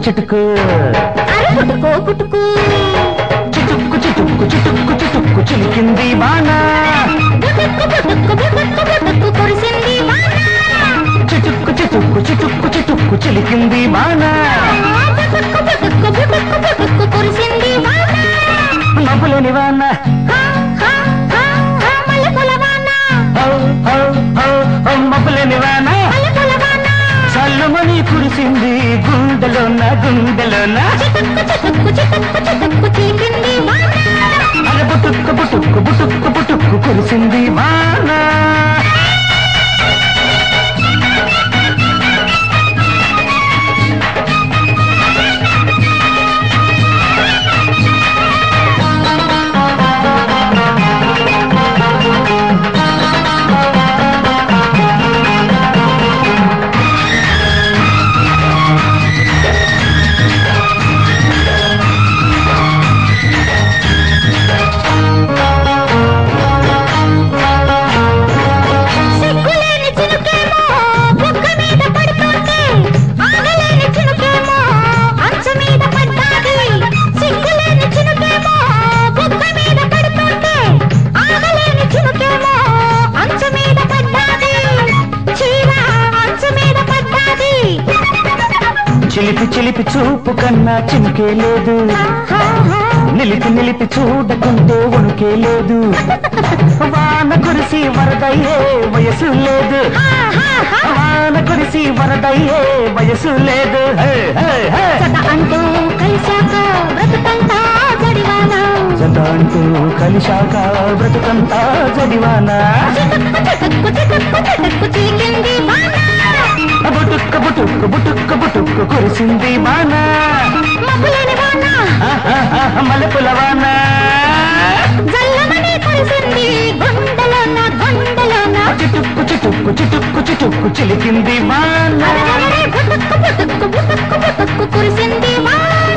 చిటుకు అరే పుట్టుకో పుట్టుకు చిటుక్కు చిటుక్కు చిటుక్కు చిటుక్కు చిలికింది వాన బుటుక్కు బుటుక్కు బుటుక్కు బుటుక్కు కురిసింది వాన చిటుక్కు చిటుక్కు చిటుక్కు చిటుక్కు చిలికింది వాన బుటుక్కు బుటుక్కు బుటుక్కు బుటుక్కు కురిసింది వాన మబ్బులేని వాన హా, హా, హా, హా, మల్లెపూల వాన హౌ, హౌ, హౌ, హౌ, మబ్బులేని వాన మల్లెపూల వాన చల్లుమని కురిసింది గుండెలోన గుండెలోన చిటుక్కు చిటుక్కు చిటుక్కు చిటుక్కు చీకింది వాన అరే బుటుక్కు బుటుక్కు బుటుక్కు బుటుక్కు కురిసింది వాన సిగ్గులేని చినుకేమో బుగ్గ మీద పడుతుంటే ఆగలేని చినుకేమో అంచు మీద పడ్డాది సిగ్గులేని చినుకేమో బుగ్గ మీద పడుతుంటే ఆగలేని చినుకేమో అంచు మీద పడ్డాది చీర అంచు మీద పడ్డాది చిలిపి చిలిపి చూపు కన్నా చినుకే లేదు నిలిపి నిలిపి చూడకుంటే ఉనుకే లేదు వాన కురిసి వరదయ్యే వయసు లేదు వాన కురిసి వరదయ్యే వయసు లేదు హే, హే, హే. జత అంటూ కలిశాక బ్రతుకంతా జడివానా జత అంటూ కలిశాక బ్రతుకంతా జడివానా చిటుక్కు చిటుక్కు చిటుక్కు చీకింది వాన బుటుక్కు బుటుక్కు బుటుక్కు బుటుక్కు కురిసింది వాన మబ్బులేని వాన మల్లెపుల వాన జల్లమని కురిసింది గుండెలోన గుండెలోన చిటుక్కు చిటుక్కు చిటుక్కు చిటుక్కు చిలికింది వాన అరెరెరె బుటుక్కు బుటుక్కు బుటుక్కు బుటుక్కు కురిసింది వాన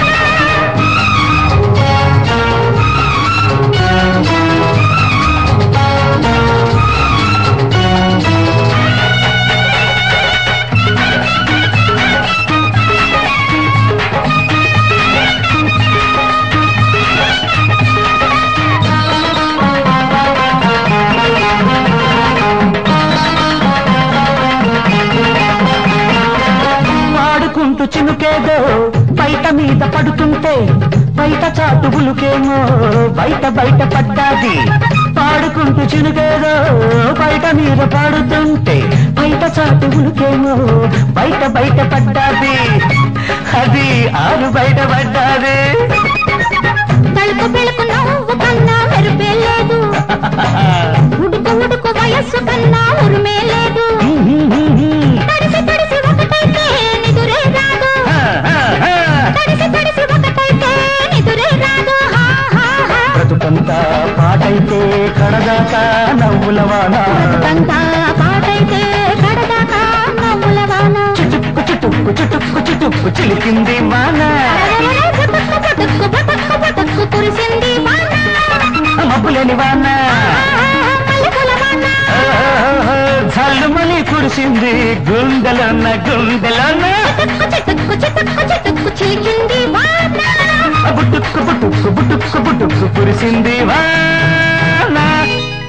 వాడుకుంటూ చినుకేదో బయట మీద పడుతుంటే బయట చాటు ఉలుకేమో బయట బయట పడ్డాది పాడుకుంటూ చినుకేదో బయట మీద పడుతుంటే బయట చాటు ఉలుకేమో బయట బయట పడ్డాది అది ఆరు బయట పడ్డాది తలుపు పెళుకు నవ్వు కన్నా మెరుపే లేదు ఉడుకు ఉడుకు వయస్సు కన్నా ఉరుమే లేదు తడిసి తడిసి ఒకటైతే నిదురే రాదు తడిసి తడిసి ఒకటైతే నిదురే రాదు హా హా హా బ్రతుకంతా పాటైతే కడదాకా నవ్వుల వాన బ్రతుకంతా పాటైతే కడదాకా నవ్వుల వాన చుటుక్కు చుటుక్కు చుటుక్కు చుటుక్కు చిలికింది వాన అరెరెరె బుటుక్కు బుటుక్కు బుటుక్కు బుటుక్కు కురిసింది వాన మబ్బులేని వాన మల్లెపూల వాన చల్లుమని కురిసింది గుండెలోన గుండెలోన చిటుక్కు చిటుక్కు చిటుక్కు చిటుక్కు చీకింది